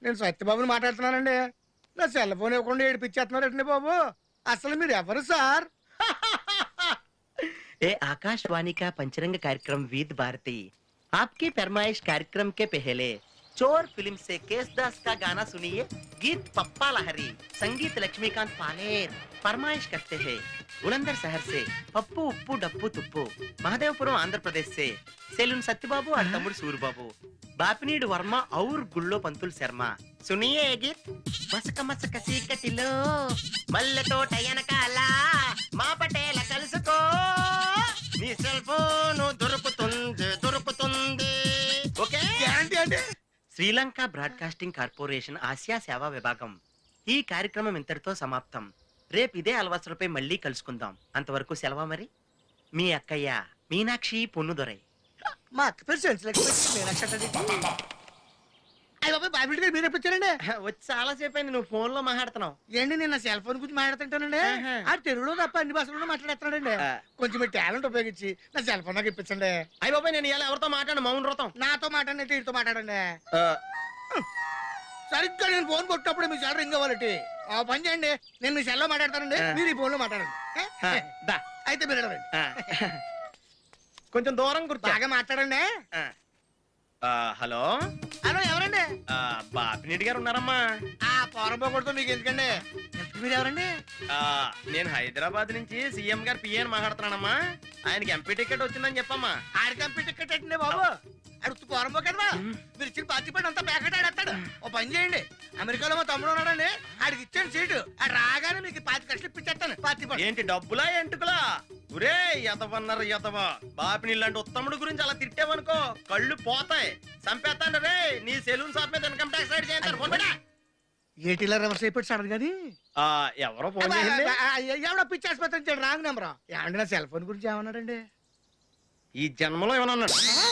నేను సత్యబాబుని మాట్లాడుతున్నానండి నా సెల్ ఫోన్ ఇవ్వకుండా ఏడిపించేస్తున్నారండి బాబు అసలు మీరు ఎవరు సార్ ए आकाशवाणी का पंचरंग कार्यक्रम विद भारती आपकी फरमाइश कार्यक्रम के पहले चोर फिल्म से केस दास का गाना सुनिए गीत पप्पा लहरी संगीत लक्ष्मीकांत पालेर फरमाइश करते हैं बुलंदर शहर से पप्पू उप्पू डप्पू तुप्पू महादेवपुरम आंध्र प्रदेश से सेलून सत्यबाबू और तमुड़ सूरबाबू బాపినీడు వర్మ ఔర్ గుళ్ళో పంతులు శర్మ సునియే ఏ గీత్ మసక మసక చీకటిలో మల్లెతో టయనకాల మా పటేల కలుసుకో నీ సెల్ ఫోన్ దొరుకుతుంది దొరుకుతుంది ఓకే గ్యారంటీ అండి శ్రీలంక బ్రాడ్కాస్టింగ్ కార్పొరేషన్ ఆసియా సేవా విభాగం ఈ కార్యక్రమం ఇంతటితో సమాప్తం రేపు ఇదే అలవాసులపై మళ్ళీ కలుసుకుందాం అంతవరకు సెలవా మరి మీ అక్కయ్య మీనాక్షి పొన్నుదొరై మా అక్క పేరు సెన్సిలెక్స్ మీనాక్షి అంటండి అయ్య బాబాయ్ బాబిడి గారు మీరు ఎప్పుడొచ్చారండి వచ్చి చాలా సేపు అయింది నువ్వు ఫోన్ లో మాట్లాడుతున్నావు ఏంటి నేను నా సెల్ ఫోన్ గురించి మాట్లాడుతుంటానండి ఆహా. ఆ తెలుగులో తప్ప అన్ని భాషల్లో మాట్లాడేస్తున్నాడండి ఆ. కొంచెం మీ టాలెంట్ ఉపయోగించి నా సెల్ ఫోన్ నాకు ఇప్పించండి అయ్య బాబాయ్ నేను ఇలా ఎవరితో మాట్లాడు మౌన వ్రతం నాతో మాట్లాడినట్టు వీటితో మాట్లాడండి సరిగ్గా నేను ఫోన్ కొట్టినప్పుడు మీ సెల్ రింగ్ అవ్వాలంటే ఆ పని చేయండి నేను మీ సెల్లో మాట్లాడతానండి ఆ. మీరు ఈ ఫోన్ లో మాట్లాడండి ఏ? దా అయితే మీరు ఎడవండి. ఆ. కొంచెం దూరం కూర్చో బాగా మాట్లాడండి ఆ. ఆ, హలో హలో ఎవరండి ఆ, బాపినీటి గారు ఉన్నారమ్మా ఆ పోరంపోకూడదు మీకు ఎందుకండి ఎంతకు మీరు ఎవరండి ఆ, నేను హైదరాబాద్ నుంచి సీఎం గారు పిఏని మాట్లాడుతున్నానమ్మా ఆయనకి ఎంపీ టికెట్ వచ్చిందని చెప్పమ్మా ఆడి కంప్యూటర్ టికెట్ ఏంటండి బాబు అడుగుతూ పోరంపో కదా మీరు ఇచ్చిన పార్టీ పడి అంతా ప్యాకెట్ ఆడేస్తాడు ఓ పని చేయండి అమెరికాలో మా తమ్ముడు ఉన్నాడండి ఆడికి ఇచ్చాను సీటు ఆడు రాగానే మీకు పాతి కట్లు ఇప్పించేస్తాను పార్టీ పడి ఏంటి డబ్బులా ఎంటుకులా ఒరే ఎదవన్నారు ఎదవ బాపిని ఇలాంటి ఉత్తముడు గురించి అలా తిట్టావనుకో కళ్ళు పోతాయి చంపేస్తాను రే నీ సెలూన్ షాప్ మీద ఇన్కమ్ ట్యాక్స్ రైడ్ చేయండి ఫోన్ పెట్టా. ఏటీలో రివర్స్ అయిపోయి సడన్ కానీ ఆ, ఎవరో ఫోన్ చేసింది ఎవడో పిచ్చి ఆసుపత్రి ఇచ్చాడు రాంగ్ నెంబర్ ఏమండి నా సెల్ ఫోన్ గురించి ఏమన్నాడండి ఈ జన్మలో ఏమన్నా అన్నాడు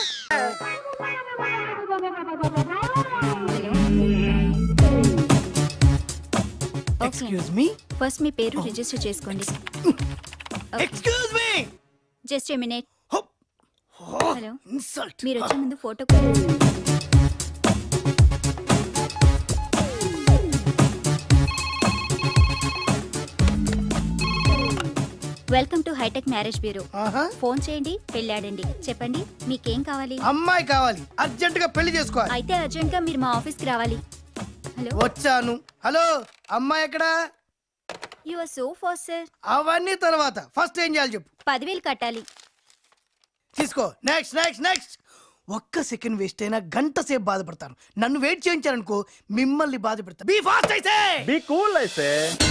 ఎక్స్క్యూజ్ మీ ఫస్ట్ మీ పేరు రిజిస్టర్ చేసుకోండి excuse me just a minute hello insult మీరు వచ్చే ముందు ఫోటో కూడా welcome to hitech marriage bureau phone చేయండి పెళ్ళాడండి చెప్పండి మీకేం కావాలి అమ్మాయి కావాలి అర్జెంట్ గా పెళ్లి చేసుకోవాలి అయితే అర్జెంట్ గా మీరు మా ఆఫీస్ కి రావాలి హలో వచ్చాను హలో అమ్మాయి ఎక్కడా you are so fast sir అవన్నీ తర్వాత ఫస్ట్ ఏం చేయాలి చెప్పు పదివేలు కట్టాలి తీసుకో నెక్స్ట్ నెక్స్ట్ నెక్స్ట్ ఒక్క సెకండ్ వేస్ట్ అయినా గంట సేపు బాధపడతాను నన్ను వెయిట్ చేయించారనుకో మిమ్మల్ని బాధ పెడతా బీ ఫాస్ట్ అయితే బీ కూల్ అయితే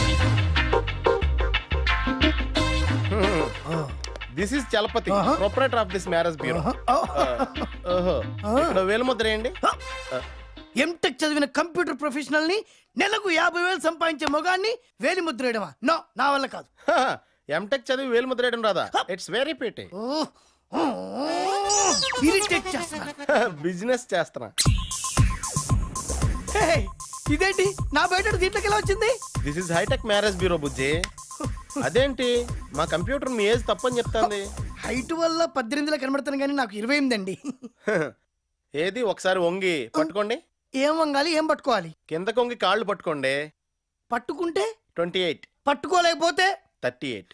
this is Chalapathi Uh-huh. Proprietor of this marriage bureau ఓహో ఇక్కడ వేలుముద్ర ఏంటి ఎంటెక్ చదివిన కంప్యూటర్ ప్రొఫెషనల్ ని నెలకు యాభై వేలు సంపాదించే మొగాన్ని వేలి ముద్ర వేయడమా నో నా వల్ల కాదు ఎంటెక్ చదివి వేలుముద్ర వేయడం రాదా ఇట్స్ వెరీ పీటీ ఇరిటేట్ చేస్తున్నా బిజినెస్ చేస్తున్నా హే, ఇదేంటి నా బయట దీంట్లోకి ఎలా వచ్చింది this is hi-tech marriage bureau బుజ్జి అదేంటి మా కంప్యూటర్ మీ ఏజ్ తప్పని చెప్తాంది హైట్ వల్ల పద్దెనిమిదిలో కనబడతాను కానీ నాకు ఇరవై ఎనిమిది అండి ఏది ఒకసారి వంగి పట్టుకోండి ఏం వంగాలి ఏం పట్టుకోవాలి కిందకి వంగి కాళ్ళు పట్టుకోండి పట్టుకుంటే ట్వంటీ ఎయిట్ పట్టుకోలేకపోతే థర్టీ ఎయిట్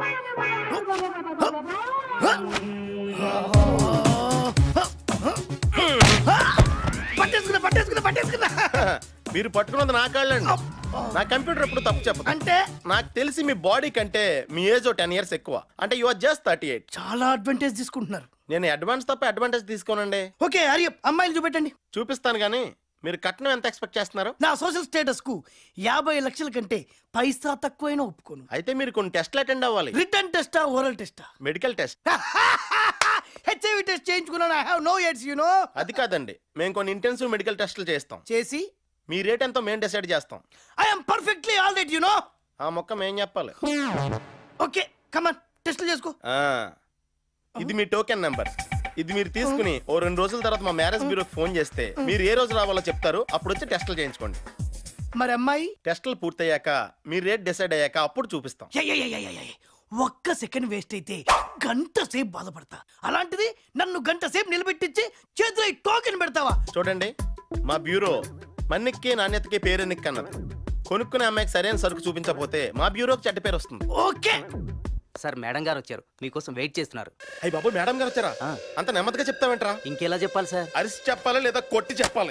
పట్టేసుకున్నా పట్టేసుకున్నా పట్టేసుకున్నా మీరు పట్టుకున్నది నా కాళ్ళండి నా కంప్యూటర్ ఎప్పుడు తప్పు చెప్పదు అంటే నాకు తెలిసి మీ బాడీ కంటే మీ ఏజ్ టెన్ ఇయర్స్ ఎక్కువ అంటే you are just thirty eight చాలా అడ్వాంటేజ్ తీసుకుంటున్నారు నేను అడ్వాన్స్ తప్ప అడ్వాంటేజ్ తీసుకోనండి ఓకే హరియప్ అమ్మాయిలు చూపెట్టండి చూపిస్తాను కానీ మీరు కట్నం ఎంత ఎక్స్పెక్ట్ చేస్తున్నారు నా సోషల్ స్టేటస్ కు యాభై లక్షల కంటే పైసా తక్కువైనా ఒప్పుకోను అయితే మీరు కొన్ని టెస్ట్లు అటెండ్ అవ్వాలి రిటర్న్ టెస్టా ఓరల్ టెస్టా మెడికల్ టెస్ట్ హెచ్ఐవి టెస్ట్ చేయించుకున్నాను I have no AIDS you know అది కాదండి మేము కొన్ని ఇంటెన్సివ్ మెడికల్ టెస్ట్లు చేస్తాం చేసి మీ రేట్ ఎంతో మేము డిసైడ్ చేస్తాం I am perfectly all right you know ఆ మొక్క మేం చెప్పాలి ఓకే కమన్ టెస్ట్లు చేసుకో ఆ, ఇది మీ టోకెన్ నెంబర్ ఇది మీరు తీసుకుని ఓ రెండు రోజుల తర్వాత మా మ్యారేజ్ బ్యూరోకి ఫోన్ చేస్తే మీరు ఏ రోజు రావాలో చెప్తారు అప్పుడు వచ్చి టెస్టులు చేయించుకోండి మరి అమ్మాయి టెస్టులు పూర్తయ్యాక మీ రేట్ డిసైడ్ అయ్యాక అప్పుడు చూపిస్తాం yeah, yeah, yeah, yeah, yeah, yeah. ఒక్క సెకండ్ వేస్ట్ అయితే గంట సేపు బాధపడతా అలాంటిది నన్ను గంట సేపు నిలబెట్టించి చేతిలో ఈ టోకెన్ పెడతావా చూడండి మా బ్యూరో మన్నిక్కి నాణ్యతకి పేరెన్నిక్ అన్నది కొనుక్కునే అమ్మాయికి సరైన సరుకు చూపించకపోతే మా బ్యూరోకి చెడ్డ పేరు వస్తుంది ఓకే సార్ మేడం గారు వచ్చారు మీకోసం వెయిట్ చేస్తున్నారు అయ్యి బాబు మేడం గారు వచ్చారా ఆ. అంత నెమ్మదిగా చెప్తావేంట్రా ఇంకెలా చెప్పాలి సార్ అరిసి చెప్పాలి లేదా కొట్టి చెప్పాలి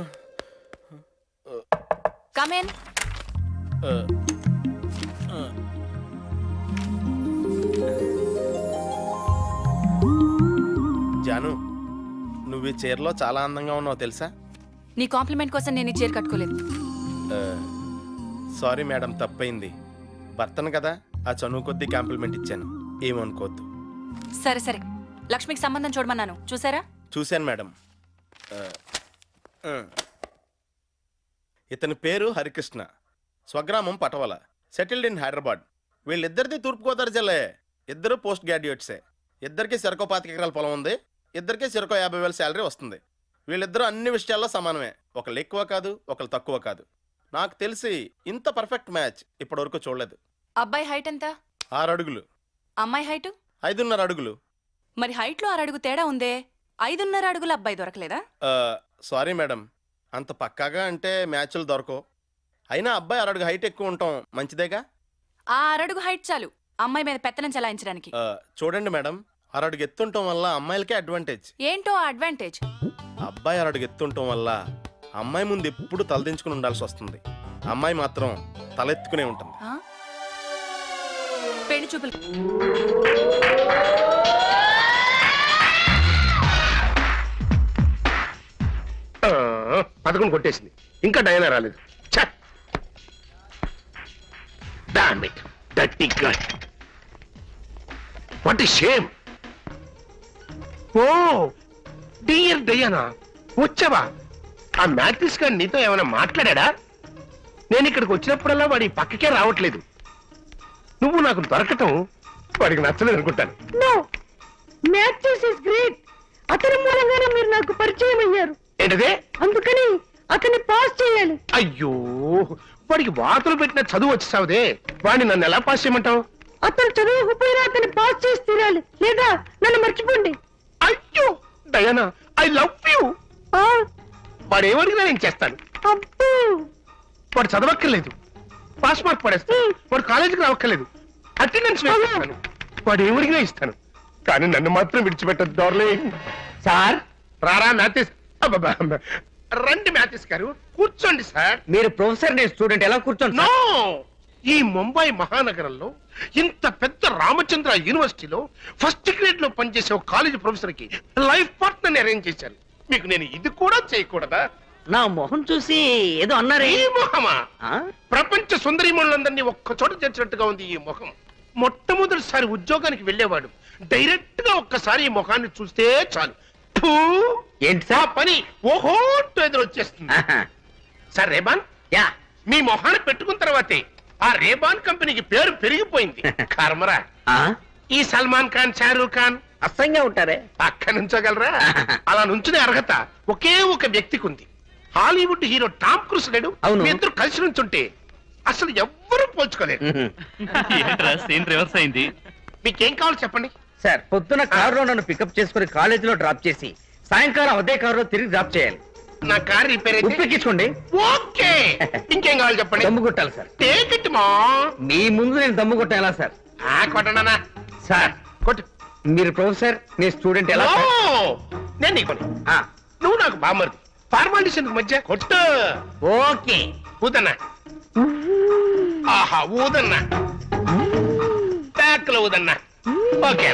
కమేన్ ఆ. ఆ. జాను నువ్వు ఈ చీరలో చాలా అందంగా ఉన్నావు తెలుసా నీ కాంప్లిమెంట్ కోసం నేను ఈ చీర కట్టుకోలేదు సారీ మేడం తప్పైంది భర్తను కదా ఆ చనువు కొద్దీ కాంప్లిమెంట్ ఇచ్చాను ఏమనుకోవద్దు సరే సరే లక్ష్మికి సంబంధం చూడమన్నాను చూసారా చూశాను మేడం ఆ, ఆ. ఇతని పేరు హరికృష్ణ స్వగ్రామం పటవల సెటిల్డ్ ఇన్ హైదరాబాద్ వీళ్ళిద్దరిది తూర్పుగోదావరి జిల్లా ఇద్దరు పోస్ట్ గ్రాడ్యుయేట్సే ఇద్దరికి సిరకో పాతిక ఎకరాల పొలం ఉంది ఇద్దరికి సిరకో యాభై వేల శాలరీ వస్తుంది వీళ్ళిద్దరూ అన్ని విషయాల్లో సమానమే ఒకళ్ళు ఎక్కువ కాదు ఒకళ్ళు తక్కువ కాదు నాకు తెలిసి ఇంత పర్ఫెక్ట్ మ్యాచ్ ఇప్పటివరకు చూడలేదు అబ్బాయి హైట్ ఎంత ఆరు అడుగులు అమ్మాయి హైట్ ఐదున్నర అడుగులు మరి హైట్లో అరడుగు తేడా ఉందే ఐదున్నర అడుగుల అబ్బాయి దొరకలేదా సారీ మేడం అంత పక్కాగా అంటే మ్యాచ్లు దొరకవు అయినా అబ్బాయి అరడుగు హైట్ ఎక్కువ ఉంటాం మంచిదేగా ఆ అరడుగు హైట్ చాలు అమ్మాయి మీద పెత్తనం చలాయించడానికి ఆ, చూడండి మేడం అరడుగు ఎత్తుండటం వల్ల అమ్మాయిలకే అడ్వాంటేజ్ ఏంటో ఆ అడ్వాంటేజ్ అబ్బాయి అరడుగు ఎత్తుండటం వల్ల అమ్మాయి ముందు ఎప్పుడు తలదించుకుని ఉండాల్సి వస్తుంది అమ్మాయి మాత్రం తలెత్తుకునే ఉంటుంది ఆ? పెళ్లి చూపులు పదకొండు కొట్టేసింది ఇంకా డైనా రాలేదు డామిట్ దట్టి గట్ what shame oh dear Diana వచ్చావా ఆ మ్యాథ్రిస్ గారు నీతో ఏమైనా మాట్లాడా నేను ఇక్కడికి వచ్చినప్పుడల్లా వాడి పక్కకే రావట్లేదు నువ్వు నాకు దొరకటం వాడికి నచ్చలేదు అనుకుంటాను నో మ్యాథ్యూస్ ఇస్ గ్రేట్ అతని మూలంగానే మీరు నాకు పరిచయం అయ్యారు ఏంటదే అందుకని అతన్ని పాస్ చేయాలి అయ్యో వాడికి వాతలు పెట్టిన చదువు వచ్చేసావుదే వాడిని నన్ను ఎలా పాస్ చేయమంటావు అతను చదువుకుపోయినా అతన్ని పాస్ చేసి తీరాలి లేదా నన్ను మర్చిపోండి అయ్యో డయానా ఐ లవ్ యూ ఆ, వాడు ఏమడిగినా నేను చేస్తాను అబ్బో వాడు చదవక్కర్లేదు పాస్ మార్క్ పడేస్తాను వాడు కాలేజీకి రావక్కర్లేదు అటెండెన్స్ వేస్తాను వాడు ఏమడిగినా ఇస్తాను కానీ నన్ను మాత్రం విడిచిపెట్టదు డార్లింగ్ సార్ రారా మ్యాథిస్ అబ్బబ్బా. రండి మ్యాథిస్ గారు కూర్చోండి సార్ మీరు ప్రొఫెసర్ నేను స్టూడెంట్ ఎలా కూర్చోండి నో ఈ ముంబై మహానగరంలో ఇంత పెద్ద రామచంద్ర యూనివర్సిటీలో ఫస్ట్ గ్రేడ్ లో పనిచేసే ఒక కాలేజ్ ప్రొఫెసర్ కి లైఫ్ పార్ట్నర్ అరేంజ్ చేశారు మీకు నేను ఇది కూడా చేయకూడదా నా మొహం చూసి ఏదో అన్నారే ఈ మొహమా ఆ? ప్రపంచ సుందరిమణులందరినీ ఒక్క చోట చేర్చినట్టుగా ఉంది ఈ ముఖం మొట్టమొదటిసారి ఉద్యోగానికి వెళ్ళేవాడు డైరెక్ట్ గా ఒక్కసారి ఈ ముఖాన్ని చూస్తే చాలు ఫూ! ఏంటి ఆ సార్ పని ఓహో ఎదురొచ్చేస్తుంది ఆహా. సార్ రేబాన్ యా మీ మొహాన్ని పెట్టుకున్న తర్వాతే ఆ రేబాన్ కంపెనీకి పేరు పెరిగిపోయింది కర్మరా ఆ? ఈ సల్మాన్ ఖాన్ షారూక్ ఖాన్ అసహ్యంగా ఉంటారే పక్క నుంచోగలరా అలా నుంచునే అర్హత ఒకే ఒక వ్యక్తికి ఉంది హాలీవుడ్ హీరో టామ్ క్రూస్ లేడు అవును. మీ ఇద్దరు కలిసి నుంచుంటే అసలు ఎవ్వరూ పోల్చుకోలేరు మ్మ్. సీన్ రివర్స్ అయింది మీకేం కావాలి చెప్పండి సార్ పొద్దున కారులో నన్ను పికప్ చేసుకుని కాలేజీలో డ్రాప్ చేసి సాయంకాలం అదే కారులో తిరిగి డ్రాప్ చేయాలి నా కార్ రిపేర్ అయితే ఉప్పెక్కించుకోండి ఓకే ఇంకేం కావాలి చెప్పండి దమ్ము కొట్టాలి సార్ టేక్ ఇట్ మా మీ ముందు నేను దమ్ము కొట్టాను ఎలా సార్ ఆ కొట్టనా సార్ కొట్టు మీరు ప్రొఫెసర్ నేను స్టూడెంట్ ఎలా ఓ, సార్? నేను నీకు ఆ, నువ్వు నాకు బామ్మర్ది ఫార్మాలిటీస్ ఎందుకు మధ్య కొట్టు ఓకే ఊదన్నా ఆహా ఊదన్నా బ్యాక్ లో ఊదన్నా ఓకే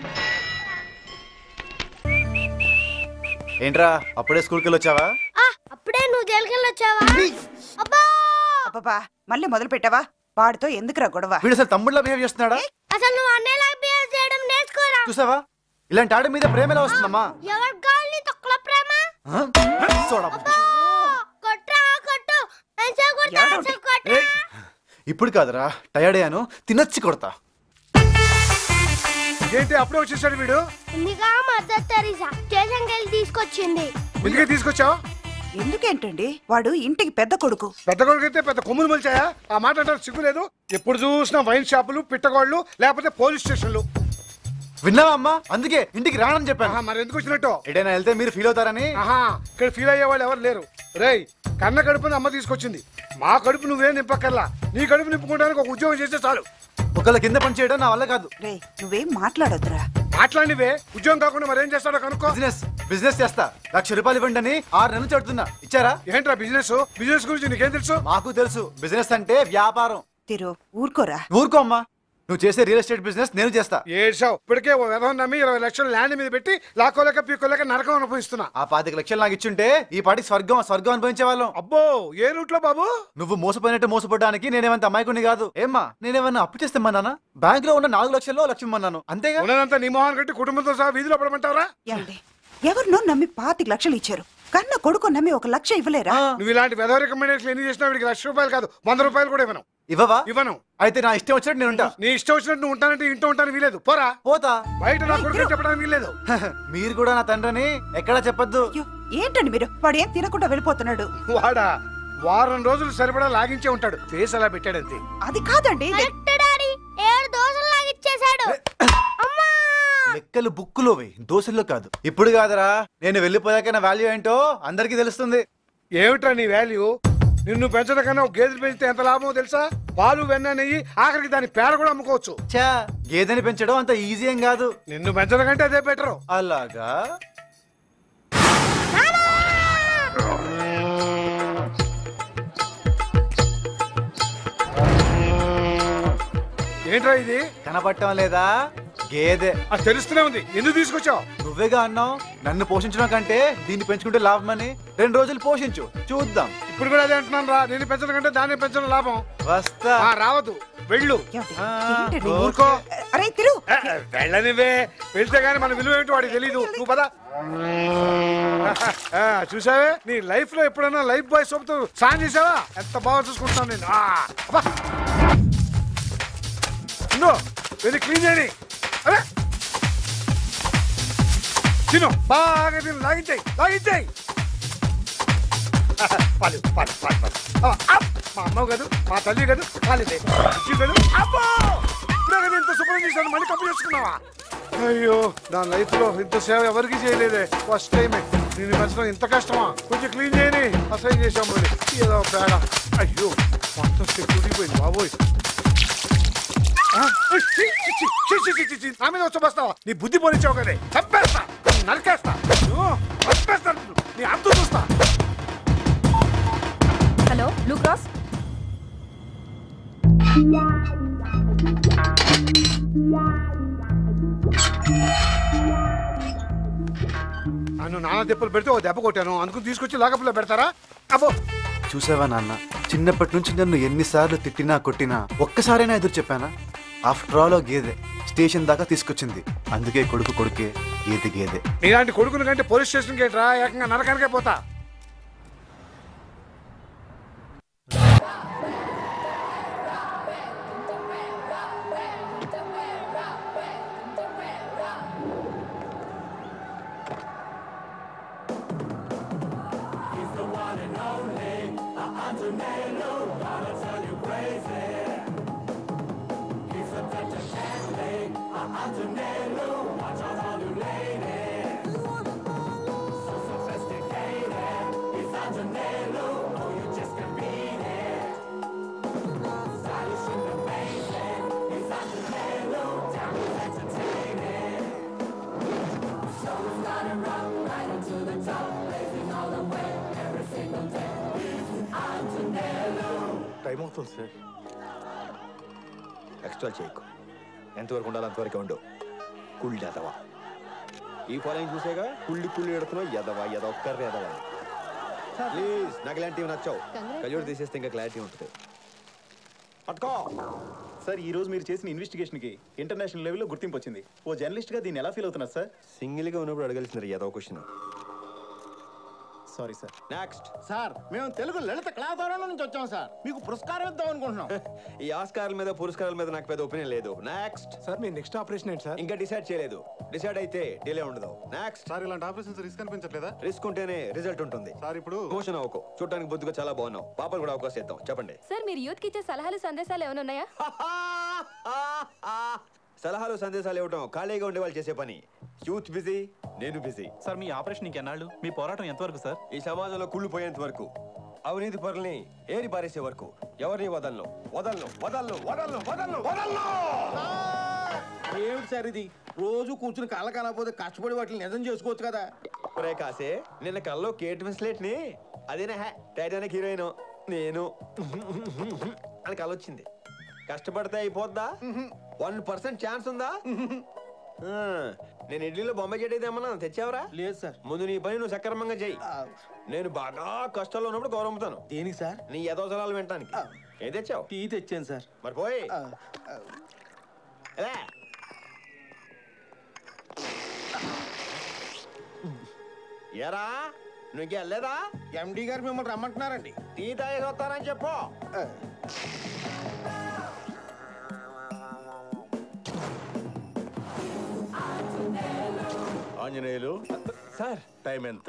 ఏంట్రా అప్పుడే స్కూల్కి వెళ్ళి వచ్చావా అప్పుడే నువ్వు జైలుకెళ్ళి వచ్చావా అబ్బా అబ్బబ్బా మళ్ళీ మొదలు పెట్టావా వాడితో ఎందుకురా గొడవ వీడు అసలు తమ్ముళ్ళ బిహేవ్ చేస్తున్నాడా అసలు నువ్వు అన్నయ్యలా బిహేవ్ చేయడం నేర్చుకోరా చూసావా ఇలాంటి ఆడ మీద ప్రేమ ఎలా వస్తుందమ్మా ఎవరి కావాలి తక్కువ ప్రేమ ఆ? చూడమ్మా. అబ్బా! కొట్రా కొట్టు మంచిగా కొడతా ఎవడో మంచిగా కొట్రా ఏయ్, ఇప్పుడు కాదురా టయర్డ్ అయ్యాను తినొచ్చి కొడతా ఏంటి అప్పుడే వచ్చేసాడు వీడు ఇందిగా మదర్ తెరీసా స్టేషన్కి వెళ్ళి తీసుకొచ్చింది ఎందుకే తీసుకొచ్చావు ఎందుకేంటండి వాడు ఇంటికి పెద్ద కొడుకు పెద్ద కొడుకు అయితే పెద్ద కొమ్ములు మొలిచాయా ఆ మాట అంటే సిగ్గులేదు ఎప్పుడు చూసినా వైన్ షాపులు పిట్టగోళ్ళు లేకపోతే పోలీస్ స్టేషన్లు విన్నావా అమ్మా అందుకే ఇంటికి రానని చెప్పాను ఆహా, మరి ఎందుకు వచ్చినట్టు ఎటైనా వెళ్తే మీరు ఫీల్ అవుతారని ఆహా ఇక్కడ ఫీల్ అయ్యే వాళ్ళు ఎవరు లేరు రేయ్ కన్న కడుపుని అమ్మ తీసుకొచ్చింది మా కడుపు నువ్వేం నింపక్కర్లా నీ కడుపు నింపుకోవడానికి ఒక ఉద్యోగం చేస్తే చాలు ఒకళ్ళ కింద పని చేయడం నా వల్ల కాదు రే నువ్వేం మాట్లాడొద్దురా మాట్లాడివే ఉద్యోగం కాకుండా మరేం చేస్తాడో కనుక్కో బిజినెస్ బిజినెస్ చేస్తా లక్ష రూపాయలు ఇవ్వండి అని ఆరు నెలలు చెడుతున్నా ఇచ్చారా ఏంట్రా బిజినెస్ బిజినెస్ గురించి నీకేం తెలుసు మాకు తెలుసు బిజినెస్ అంటే వ్యాపారం తిరు ఊరుకోరా ఊరుకో అమ్మా నువ్వు చేసే రియల్ ఎస్టేట్ బిజినెస్ నేను చేస్తా ఏడ్చావు ఇప్పటికే ఓ విధం నమ్మి ఇరవై లక్షలు ల్యాండ్ మీద పెట్టి లాక్కోలేక పీక్కోలేక నరకం అనుభవిస్తున్నా ఆ పాతిక లక్షలు నాకు ఇచ్చుంటే ఈ పాటికి స్వర్గం స్వర్గం అనుభవించే వాళ్ళం అబ్బో ఏ రూట్ లో బాబు నువ్వు మోసపోయినట్టు మోసపోవడానికి నేనేమంత అమాయకుని కాదు ఏమ్మా నేనేమన్నా అప్పు చేస్తామన్నానా బ్యాంక్ లో ఉన్న నాలుగు లక్షల్లో లక్ష ఇమ్మన్నాను అంతేగా ఉన్నదంతా నీ మొహాన్ కట్టి కుటుంబంతో సహా వీధిలో పడమంటారా ఏమండి ఎవరినో నమ్మి పాతిక లక్షలు ఇచ్చారు కన్న కొడుకు నమ్మి ఒక లక్ష ఇవ్వలేరా నువ్వు ఇలాంటి వెధవ రికమెండేషన్ ఎన్ని చేసినా వీడికి లక్ష రూపాయలు కాదు వంద రూపాయలు కూడా ఇవ్వను ఇవ్వవా ఇవ్వను అయితే నా ఇష్టం వచ్చినట్టు నేను ఉంటా నీ ఇష్టం వచ్చినట్టు నువ్వు ఉంటానంటే ఇంట్లో ఉంటాను వీలేదు పోరా పోతా బయట నా కొడుకు చెప్పడానికి వీలేదు మీరు కూడా నా తండ్రిని ఎక్కడా చెప్పొద్దు ఏంటండి మీరు వాడు ఏం తినకుండా వెళ్ళిపోతున్నాడు వాడా వారం రోజులు సరిపడా లాగించే ఉంటాడు ఫేస్ అలా పెట్టాడంతే అది కాదండి ఏడు దోశలు లాగిచ్చేశాడు లెక్కలు బుక్కులోవి దోశల్లో కాదు ఇప్పుడు కాదురా నేను వెళ్ళిపోయాక నా వాల్యూ ఏంటో అందరికీ తెలుస్తుంది ఏమిట్రా నీ వాల్యూ నిన్ను పెంచడం కన్నా ఒక గేదెలు పెంచితే ఎంత లాభమో తెలుసా పాలు వెన్న నెయ్యి ఆఖరికి దాని పేడ కూడా అమ్ముకోవచ్చు చా గేదెని పెంచడం అంత ఈజీ ఏం కాదు నిన్ను పెంచడం కంటే అదే బెటర్ అలాగా ఏంట్రా ఇది కనపడటం లేదా గేదె అది తెలుస్తూనే ఉంది ఎందుకు తీసుకొచ్చావు నువ్వేగా అన్నావు నన్ను పోషించడం కంటే దీన్ని పెంచుకుంటే లాభమని రెండు రోజులు పోషించు చూద్దాం ఇప్పుడు కూడా అదే అంటున్నాను రా నేను పెంచడం కంటే దాన్ని పెంచడం లాభం వస్తా ఆ, రావద్దు వెళ్ళు ఏంటండి? ఊరుకో అరే తిరు ఆ, వెళ్ళనివే వెళ్తే గానీ మన విలువ ఏంటో వాడికి తెలీదు నువ్వు పద ఆ, చూసావే నీ లైఫ్ లో ఎప్పుడైనా లైఫ్ బాయ్ సోపుతో సాన్ చేసావా ఎంత బాగా చూసుకుంటాను నేను ఆ, అబ్బా. ఇన్నో, వెళ్ళి క్లీన్ చేయని అరే తిను బాగా తిను లాగించాయి లాగించాయి పాలు పాలు పాలు పాలు ఆ, అప్. మా అమ్మ కాదు మా తల్లి కాదు పాలిదే ఇచ్చి కాదు అబ్బో ఇప్పుడే కదా ఇంత శుభ్రం చేశాను మళ్ళీ కప్పు చేసుకున్నావా అయ్యో నా లైఫ్ లో ఇంత సేవ ఎవరికి చేయలేదే ఫస్ట్ టైం నేను పెంచడం ఇంత కష్టమా కొంచెం క్లీన్ చేయని అసహ్యం చేశాం మరి ఏదో పేడ అయ్యో మొత్తం చెట్టుడిపోయింది బాబోయ్ ఆ, ఉయ్, ఛీ, ఛీ, ఛీ, ఛీ, ఛీ, ఛీ, ఛీ, ఛీ, నా మీద వచ్చి బస్తావా నీ బుద్ధి పోనిచ్చావు కదే చంపేస్తా నరికేస్తా నువ్వు చంపేస్తా నిన్ను. నీ అంతు చూస్తా హలో బ్లూ క్రాస్ నన్ను నాన్న దెబ్బలు పెడితే ఓ దెబ్బ కొట్టాను అందుకు తీసుకొచ్చి లాకప్లో పెడతారా అబ్బో చూసావా నాన్న చిన్నప్పటి నుంచి నన్ను ఎన్నిసార్లు తిట్టినా కొట్టినా ఒక్కసారైనా ఎదురు చెప్పానా ఆఫ్టర్ ఆల్ గేదె స్టేషన్ దాకా తీసుకొచ్చింది అందుకే కొడుకు కొడుకే గేదె గేదె ఇలాంటి కొడుకుని కంటే పోలీస్ స్టేషన్కి రా ఏకంగా నరకానికే పోతా టైం అవుతుంది సార్ ఎక్స్ట్రా చేయకు ఎంతవరకు ఉండాలి అంతవరకు ఉండు కుళ్ళు ఎదవా ఈ ఫాలోయింగ్ చూసేగా కుళ్ళి కుళ్ళి ఎడుతున్నావు ఎదవా ఎదవ ఒక్కరే ఎదవా ప్లీజ్ నాకు ఇలాంటివి నచ్చావు కళ్ళోడు తీసేస్తే ఇంకా క్లారిటీ ఉంటుంది పట్టుకో సార్ ఈ రోజు మీరు చేసిన ఇన్వెస్టిగేషన్ కి ఇంటర్నేషనల్ లెవెల్లో గుర్తింపు వచ్చింది ఓ జర్నలిస్ట్ గా దీన్ని ఎలా ఫీల్ అవుతున్నారు సార్ సింగిల్గా ఉన్నప్పుడు అడగాల్సింది ఎదవ question sorry sir next sir మేము తెలుగు లలిత కళాకారుల నుంచి వచ్చాం సార్ మీకు పురస్కారం ఇద్దాం అనుకుంటున్నాం ఈ ఆస్కారాల మీద పురస్కారాల మీద నాకు పెద్ద ఒపీనియన్ లేదు నెక్స్ట్ సార్ మీ నెక్స్ట్ ఆపరేషన్ ఏంటి సార్ ఇంకా డిసైడ్ చేయలేదు డిసైడ్ అయితే డిలే ఉండదు నెక్స్ట్ సార్ ఇలాంటి ఆపరేషన్స్ రిస్క్ అనిపించట్లేదా రిస్క్ ఉంటేనే రిజల్ట్ ఉంటుంది సార్ ఇప్పుడు మోషన్ అవ్వకు చూడటానికి బొద్దుగా చాలా బాగున్నావు పాపలు కూడా అవకాశం ఇద్దాం చెప్పండి సార్ మీరు యూత్ కి ఇచ్చే సలహాలు సందేశాలు ఏమైనా ఉన్నాయా సలహాలు సందేశాలు ఇవ్వడం ఖాళీగా ఉండే వాళ్ళు చేసే పని యూత్ బిజీ నేను బిజీ సార్ మీ ఆపరేషన్ ఇంకెన్నాళ్ళు మీ పోరాటం ఎంతవరకు సార్ ఈ సమాజంలో కుళ్ళిపోయేంత వరకు అవినీతి పరుల్ని ఏరి పారేసే వరకు ఎవరిని వదలను వదలను వదలను వదలను వదలను వదలను ఏమిటి సార్ ఇది రోజు కూర్చుని కళ్ళ కానకపోతే కష్టపడి వాటిని నిజం చేసుకోవచ్చు కదా ఒరే కాసే నిన్న కల్లో కేట్ విన్స్లెట్ ని అదేనా హే టైటానిక్ హీరోయిన్ నేను అని కల వచ్చింది కష్టపడితే అయిపోద్దా వన్ పర్సెంట్ ఛాన్స్ ఉందా ఆ, నేను ఇడ్లీలో బొమ్మ చేయడం ఏమన్నా తెచ్చావరా లేదు సార్ ముందు నీ పని నువ్వు సక్రమంగా చెయ్యి నేను బాగా కష్టాల్లో ఉన్నప్పుడు గౌరవంతాను దేనికి సార్ నీ యథోసలాలు వినటానికి ఏం తెచ్చావు టీ తెచ్చాను సార్ మరి పోయి ఎలా? ఏరా నువ్వు ఇంకా వెళ్ళలేదా ఎండి గారు మిమ్మల్ని రమ్మంటున్నారండి టీ తాగేసి వస్తారని చెప్పు ఆంజనేయులు సార్ టైం ఎంత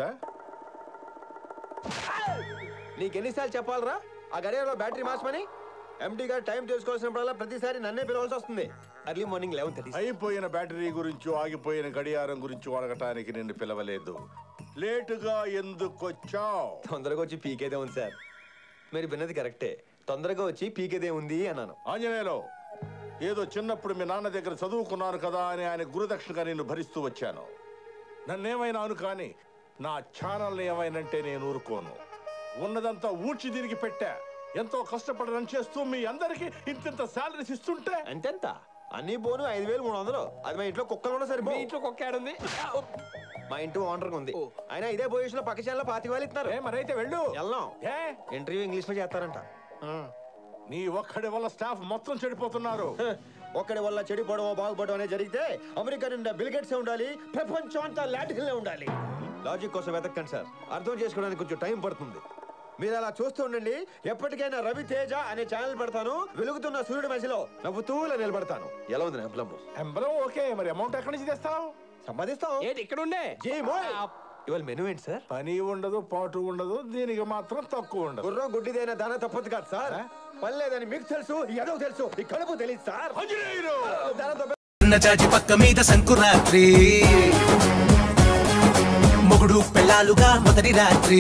నీకెన్నిసార్లు చెప్పాలరా ఆ గడియారలో బ్యాటరీ మార్చమని ఎంటీ గారు టైం తెలుసుకోవాల్సినప్పుడల్లా ప్రతిసారి నన్నే పిలవాల్సి వస్తుంది ఎర్లీ మార్నింగ్ లెవెన్ థర్టీ అయిపోయిన బ్యాటరీ గురించి ఆగిపోయిన గడియారం గురించి అడగటానికి నిన్ను పిలవలేదు లేటుగా ఎందుకొచ్చావు తొందరగా వచ్చి పీకేదే ఉంది సార్ మీరు విన్నది కరెక్టే తొందరగా వచ్చి పీకేదే ఉంది అన్నాను ఆంజనేయులు ఏదో చిన్నప్పుడు మీ నాన్న దగ్గర చదువుకున్నాను కదా అని ఆయన గురుదక్షిణగా నిన్ను భరిస్తూ వచ్చాను నన్నేమైనా అను కానీ నా ఛానల్ని ఏమైనంటే నేను ఊరుకోను ఉన్నదంతా ఊడ్చి తిరిగి పెట్టా ఎంతో కష్టపడి రన్ చేస్తూ మీ అందరికి ఇంతింత శాలరీస్ ఇస్తుంటే అంతెంత అన్ని పోను ఐదు వేలు మూడు వందలు అది మా ఇంట్లో కుక్కలు కూడా సరే మీ ఇంట్లో కుక్క ఏడుంది మా ఇంటి ఓనర్ ఉంది అయినా ఇదే పొజిషన్ లో పక్క ఛానల్ పాతి వేలు ఇస్తున్నారు మరైతే వెళ్ళు వెళ్దాం ఇంటర్వ్యూ ఇంగ్లీష్ లో చేస్తారంట నీ ఒక్కడి వల్ల స్టాఫ్ మొత్తం చెడిపోతున్నారు ఒక్కడి వల్ల చెడిపోవడం బాగుపడడం అనేది జరిగితే అమెరికా నిండా బిల్గేట్స్ ఉండాలి ప్రపంచం అంతా లాటికల్లే ఉండాలి లాజిక్ కోసం వెతకండి సార్ అర్థం చేసుకోవడానికి కొంచెం టైం పడుతుంది మీరు అలా చూస్తూ ఉండండి ఎప్పటికైనా రవి తేజ అనే ఛానల్ పెడతాను వెలుగుతున్న సూర్యుడి మధ్యలో నవ్వుతూలా నిలబడతాను ఎలా ఉంది నా ఎంబ్లమ్ ఎంబలం ఓకే మరి అమౌంట్ ఎక్కడి నుంచి తెస్తావు సంపాదిస్తాం ఏంటి ఇక్కడ ఉండే ఇవాళ మెనూ ఏంటి సార్ పని ఉండదు పాటు ఉండదు దీనికి మాత్రం తక్కువ ఉండదు గుర్రం గుడ్డిదైన దాన తప్పదు కాదు సార్ పని లేదని మీకు తెలుసు ఏదో తెలుసు ఈ కడుపు తెలియదు సార్ దాన తప్ప జాజి పక్క మీద సంకురాత్రి మొగుడు పెళ్ళాలుగా మొదటి రాత్రి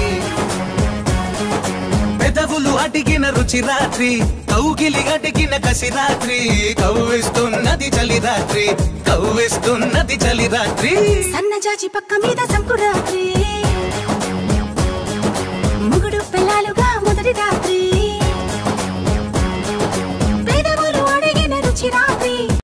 పెదవులు అడిగిన రుచి రాత్రి కౌగిలి అడిగిన కసి రాత్రి కవ్విస్తున్నది చలి రాత్రి కవ్విస్తున్నది చలి రాత్రి సన్నజాజి పక్క మీద సంకురాత్రి